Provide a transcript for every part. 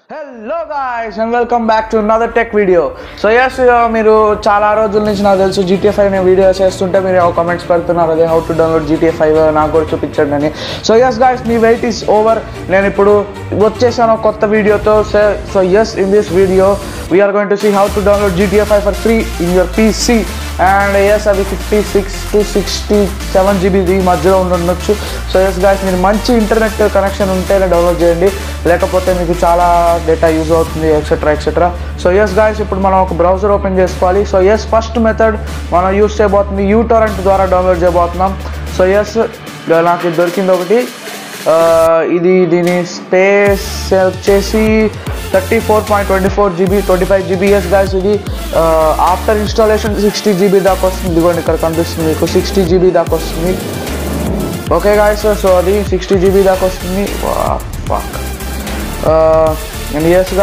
Hello guys and welcome back to another tech video so yes మీరు చాలా రోజుల నుంచి నాకు తెలుసు జీటీఏ ఫైవ్ నేను వీడియో చేస్తుంటే మీరు కామెంట్స్ పెడుతున్నారు అదే how to download GTA five నాకు కూడా చూపించండి అని సో ఎస్ గాయ్స్ మీ వెయిట్ ఈస్ ఓవర్ నేను ఇప్పుడు వచ్చేసాను ఒక కొత్త వీడియోతో so yes in this video we're going to see how to download GTA five for free in your PC and yes అది fifty six to sixty seven GB ఈ మధ్యలో ఉండొచ్చు సో ఎస్ గాయస్ మీరు మంచి ఇంటర్నెట్ కనెక్షన్ ఉంటేనే download చేయండి లేకపోతే మీకు చాలా డేటా యూజ్ అవుతుంది etcetera etcetera so yes guys ఇప్పుడు మనం ఒక బ్రౌజర్ ఓపెన్ చేసుకోవాలి సో ఎస్ ఫస్ట్ మెథడ్ మనం యూస్ చేయబోతుంది యూ టొరెంట్ ద్వారా డౌన్లోడ్ చేయబోతున్నాం సో ఎస్ నాకు ఇది దొరికింది ఒకటి ఆ, ఇది దీని స్పేస్ వచ్చేసి thirty four point twenty four GB twenty five GBs guys ఇది ఆఫ్టర్ ఇన్స్టాలేషన్ సిక్స్టీ జీబీ దాకా వస్తుంది ఇదిగోండి ఇక్కడ కనిపిస్తుంది మీకు సిక్స్టీ జీబీ దాకా వస్తుంది ఓకే గాయస్ సో అది సిక్స్టీ జీబీ దాకా వస్తుంది అండ్ ఎస్గా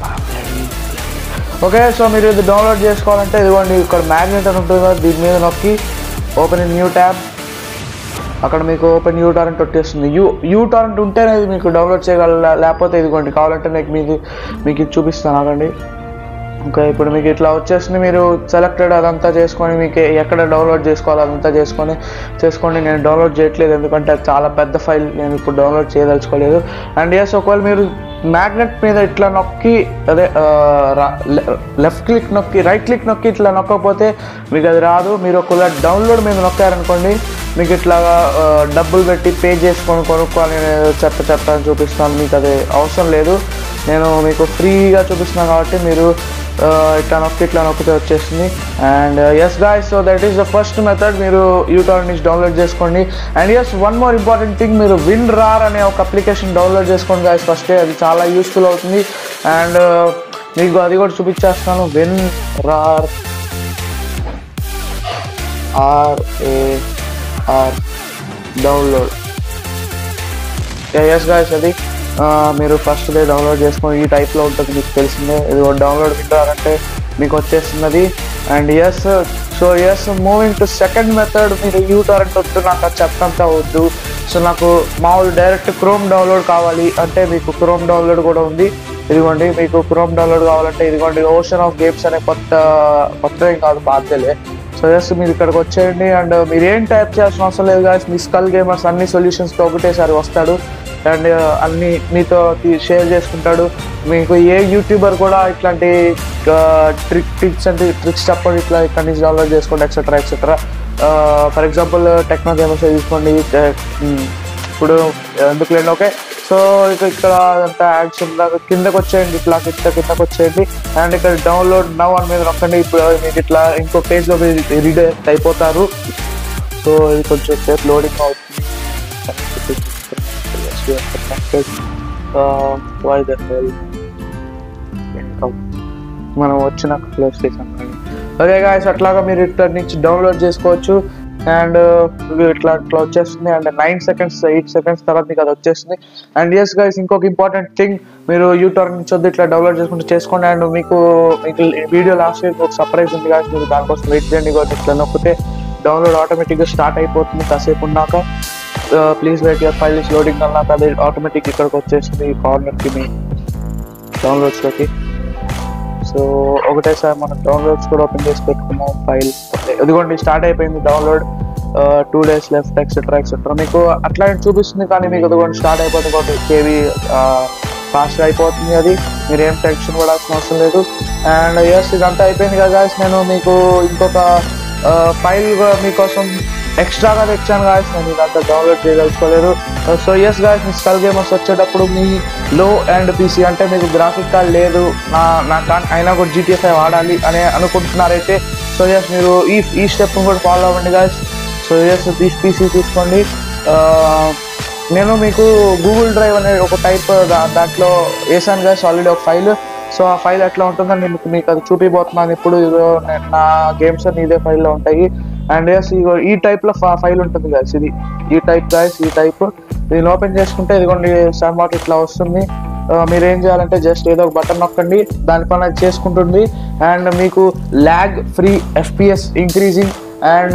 ఓకే సో మీరు ఇది డౌన్లోడ్ చేసుకోవాలంటే ఇదిగోండి ఇక్కడ మ్యాగ్నెట్ అని ఉంటుంది కదా దీని మీద నొక్కి ఓపెన్ న్యూ ట్యాబ్ అక్కడ మీకు ఓపెన్ యూ టారెంట్ వచ్చేస్తుంది యూ యూ టారెంట్ ఉంటేనే ఇది మీకు డౌన్లోడ్ చేయగల లేకపోతే ఇదిగోండి కావాలంటే మీకు మీకు మీకు ఇది చూపిస్తాను ఆగండి ఓకే ఇప్పుడు మీకు ఇట్లా వచ్చేసింది మీరు సెలెక్టెడ్ అదంతా చేసుకొని మీకు ఎక్కడ డౌన్లోడ్ చేసుకోవాలి అదంతా చేసుకొని చేసుకోండి నేను డౌన్లోడ్ చేయట్లేదు ఎందుకంటే అది చాలా పెద్ద ఫైల్ నేను ఇప్పుడు డౌన్లోడ్ చేయదలుచుకోలేదు అండ్ ఎస్ ఒకవేళ మీరు మ్యాగ్నెట్ మీద ఇట్లా నొక్కి అదే లెఫ్ట్ క్లిక్ నొక్కి రైట్ క్లిక్ నొక్కి ఇట్లా నొక్కకపోతే మీకు అది రాదు మీరు ఒకవేళ డౌన్లోడ్ మీద నొక్కారనుకోండి మీకు ఇట్లా ఆ, డబ్బులు పెట్టి పే చేసుకొని కొనుక్కోవాలి నేను చెత్త చెత్త అని చూపిస్తాను మీకు అది అవసరం లేదు నేను మీకు ఫ్రీగా చూపిస్తున్నాను కాబట్టి మీరు ఆ, ఇట్లా నొక్కి ఇట్లా నొక్కితే వచ్చేస్తుంది and yes guys so that is the first method మీరు యూటర్న్ నుంచి డౌన్లోడ్ చేసుకోండి and yes one more important thing మీరు విన్ రార్ అనే ఒక అప్లికేషన్ డౌన్లోడ్ చేసుకోండి గాయస్ ఫస్టే అది చాలా యూస్ఫుల్ అవుతుంది అండ్ మీకు అది కూడా చూపించేస్తాను WinRAR RAR download yes guys అది ఆ, మీరు ఫస్ట్ డే డౌన్లోడ్ చేసుకొని ఈ టైప్లో ఉంటుంది మీకు తెలిసిందే ఇది డౌన్లోడ్ వింటారంటే మీకు వచ్చేస్తున్నది and yes so yes moving to second method మీరు యూ టారెంట్ వద్దు నాకు అది చెప్పంతా వద్దు సో నాకు మామూలు డైరెక్ట్ క్రోమ్ డౌన్లోడ్ కావాలి అంటే మీకు క్రోమ్ డౌన్లోడ్ కూడా ఉంది ఇదిగోండి మీకు క్రోమ్ డౌన్లోడ్ కావాలంటే ఇదిగోండి ఓషన్ ఆఫ్ గేమ్స్ అనే కొత్త కొత్త ఏం కాదు పాతలే సో ఎస్ మీరు ఇక్కడికి వచ్చేయండి అండ్ మీరు ఏం టైప్ చేయాల్సిన అవసరం లేదు గాయస్ మీ స్కల్ గేమర్స్ అన్ని సొల్యూషన్స్తో ఒకటేసారి వస్తాడు అండ్ అన్ని మీతో షేర్ చేసుకుంటాడు మీకు ఏ యూట్యూబర్ కూడా ఇట్లాంటి ట్రిక్ ట్రిక్స్ అంటే ట్రిక్స్ చెప్పండి ఇట్లా ఇక్కడ నుంచి డౌన్లోడ్ చేసుకోండి etcetera etcetera for example techno gamers తీసుకోండి uh, mm, ఇప్పుడు ఎందుకు లేండి ఓకే సో ఇక ఇక్కడ అంతా యాడ్స్ ఉందాక కిందకు వచ్చేయండి ఇట్లా కింద కిందకు వచ్చేయండి అండ్ ఇక్కడ డౌన్లోడ్ నవ్ అని మీద నొక్కండి ఇప్పుడు మీకు ఇట్లా ఇంకో పేజ్లో మీరు రీడైరెక్ట్ అయిపోతారు సో ఇది కొంచెం సేపు లోడింగ్ అవుతుంది వై ద హెల్ మనం వచ్చినాక క్లోజ్ చేసాం ఓకే గాయస్ అట్లాగా మీరు ఇట్లా నుంచి డౌన్లోడ్ చేసుకోవచ్చు అండ్ ఇట్లా ఇట్లా వచ్చేస్తుంది and nine seconds eight seconds తర్వాత మీకు అది వచ్చేస్తుంది అండ్ ఎస్ గైస్ ఇంకొక ఇంపార్టెంట్ థింగ్ మీరు యూట్యూబ్ నుంచి వద్దు ఇట్లా డౌన్లోడ్ చేసుకుంటే చేసుకోండి అండ్ మీకు మీకు వీడియో లాస్ట్ ఇయర్ ఒక సర్ప్రైజ్ ఉంది గాయస్ మీరు దానికోసం వెయిట్ చేయండి కాబట్టి ఇట్లా నొక్కితే డౌన్లోడ్ ఆటోమేటిక్గా స్టార్ట్ అయిపోతుంది కాసేపు ఉన్నాక please wait your file is loading అన్నాక అది ఆటోమేటిక్ ఇక్కడికి వచ్చేస్తుంది కార్నర్కి మీ డౌన్లోడ్స్లోకి సో ఒకటేసారి మనం డౌన్లోడ్స్ కూడా ఓపెన్ చేసి పెట్టుకున్నాం ఫైల్ ఇదిగోండి స్టార్ట్ అయిపోయింది download two days left etcetera etcetera మీకు అట్లా చూపిస్తుంది కానీ మీకు ఇదిగోండి స్టార్ట్ అయిపోతుంది కాబట్టి కేవీ ఫాస్ట్ అయిపోతుంది అది మీరు ఏం టెన్షన్ పడాల్సిన అవసరం లేదు అండ్ ఎస్ ఇదంతా అయిపోయింది కదా guys. నేను మీకు ఇంకొక ఫైల్ మీకోసం ఎక్స్ట్రాగా తెచ్చాను గాయస్ నేను ఇదంతా డౌన్లోడ్ చేయదలుచుకోలేదు సో ఎస్ గాయస్ మీ స్కల్ గేమర్స్ వచ్చేటప్పుడు మీ లో అండ్ పీసీ అంటే మీకు గ్రాఫిక్ కార్డ్ లేదు నా నా కా- అయినా కూడా జీటీఎఫ్ వాడాలి అని అనుకుంటున్నారైతే సో ఎస్ మీరు ఈ ఈ స్టెప్ కూడా ఫాలో అవ్వండి గాయస్ సో ఎస్ ఈ పీసీ తీసుకోండి ఆ, నేను మీకు గూగుల్ డ్రైవ్ అనే ఒక టైప్ దాంట్లో వేసాను గాయస్ ఆల్రెడీ ఒక ఫైల్ సో ఆ ఫైల్ ఎట్లా ఉంటుందని నేను మీకు అది చూపిపోతున్నాను ఇప్పుడు ఇదిగో నే- నా గేమ్స్ అన్ని ఇదే ఫైల్లో ఉంటాయి అండ్ ఎస్ ఇగో ఈ టైప్ లో ఫైల్ ఉంటుంది గాయస్ ఇది ఈ టైప్ గాయస్ ఈ టైప్ దీన్ని ఓపెన్ చేసుకుంటే ఇదిగోండి సమ్వాట్ ఇట్లా వస్తుంది ఆ, మీరు ఏం చేయాలంటే జస్ట్ ఏదో ఒక బటన్ నొక్కండి దానిపైన అది చేసుకుంటుంది అండ్ మీకు lag free FPS increasing and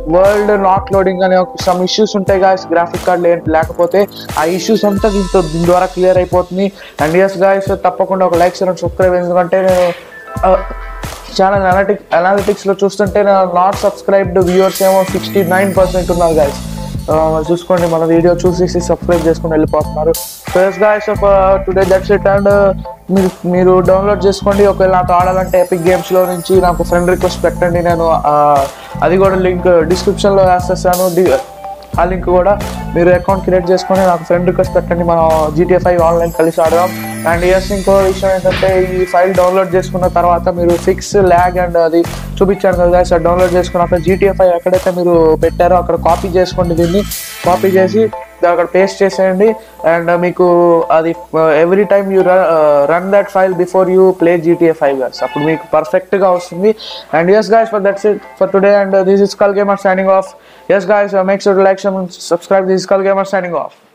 world not loading అనే సమ్ ఇష్యూస్ ఉంటాయి గాయస్ గ్రాఫిక్ కార్డ్ లేకపోతే ఆ ఇష్యూస్ అంతా దీంతో దీని ద్వారా క్లియర్ అయిపోతుంది అండ్ ఎస్ గాయస్ తప్పకుండా ఒక లైక్ చేయండి సబ్స్క్రైబ్ ఎందుకంటే నేను ఛానల్ అనాలిటిక్ అనాలిటిక్స్లో చూస్తుంటే నాట్ సబ్స్క్రైబ్డ్ వ్యూవర్స్ ఏమో సిక్స్టీ నైన్ పర్సెంట్ ఉన్నారు గాయస్ చూసుకోండి మన వీడియో చూసేసి సబ్స్క్రైబ్ చేసుకుని వెళ్ళిపోతున్నారు so yes guys today that's it and మీరు మీరు డౌన్లోడ్ చేసుకోండి ఒకవేళ నాతో ఆడాలంటే ఎపిక్ గేమ్స్లో నుంచి నాకు ఫ్రెండ్ రిక్వెస్ట్ పెట్టండి నేను ఆ, అది కూడా లింక్ డిస్క్రిప్షన్లో వేసేస్తాను డి- ఆ లింక్ కూడా మీరు అకౌంట్ క్రియేట్ చేసుకొని నాకు ఫ్రెండ్ రిక్వెస్ట్ పెట్టండి మనం జీటీఏ ఫైవ్ ఆన్లైన్ కలిసి ఆడదాం అండ్ ఎస్ ఇంకో విషయం ఏంటంటే ఈ ఫైల్ డౌన్లోడ్ చేసుకున్న తర్వాత మీరు ఫిక్స్ ల్యాగ్ అండ్ అది చూపించాను కదా సార్ డౌన్లోడ్ చేసుకున్నాక జీటీఏ ఫైవ్ ఎక్కడైతే మీరు పెట్టారో అక్కడ కాపీ చేసుకోండి దీన్ని కాపీ చేసి దాన్ని అక్కడ పేస్ట్ చేసేయండి అండ్ మీకు అది every time you run that file before you play GTA five guys అప్పుడు మీకు పర్ఫెక్ట్గా వస్తుంది and yes guys for that's it for today and this is skull gamer signing off yes guys make sure like subscribe this is skull gamer signing of